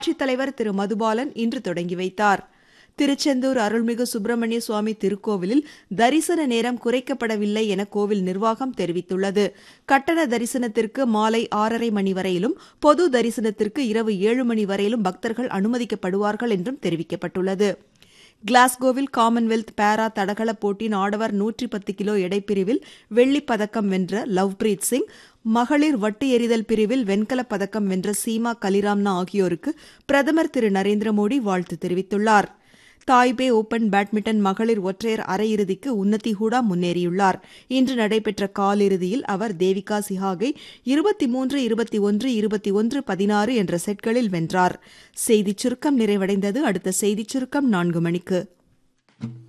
ஆட்சித் தலைவர் திரு மதுபாலன் இன்று தொடங்கி வைத்தார் திருச்செந்தூர் அருள்மிகு சுப்பிரமணிய சுவாமி திருக்கோவிலில் தரிசன நேரம் குறைக்கப்படவில்லை என கோவில் நிர்வாகம் தெரிவித்துள்ளது கட்டண தரிசனத்திற்கு மாலை ஆறரை மணி வரையிலும் பொது தரிசனத்திற்கு இரவு ஏழு மணி வரையிலும் பக்தர்கள் அனுமதிக்கப்படுவார்கள் என்றும் தெரிவிக்கப்பட்டுள்ளது கிளாஸ்கோவில் காமன்வெல்த் பாரா தடகள போட்டியின் ஆடவர் நூற்றி பத்து கிலோ எடைப்பிரிவில் வெள்ளிப் பதக்கம் வென்ற லவ்பிரீத் சிங் மகளிர் வட்டு எறிதல் பிரிவில் வெண்கலப் பதக்கம் வென்ற சீமா கலிராம்னா ஆகியோருக்கு பிரதமர் திரு நரேந்திர மோடி வாழ்த்து தெரிவித்துள்ளார் தாய்பே ஓபன் பேட்மிண்டன் மகளிர் ஒற்றையர் அரையிறுதிக்கு உன்னதி ஹூடா முன்னேறியுள்ளார் இன்று நடைபெற்ற காலிறுதியில் அவர் தேவிகா சிஹாகை இருபத்தி மூன்று இருபத்தி ஒன்று இருபத்தி ஒன்று பதினாறு என்ற செட்களில் வென்றார் செய்திச் சுருக்கம் நிறைவடைந்தது அடுத்த செய்திச் சுருக்கம் நான்கு மணிக்கு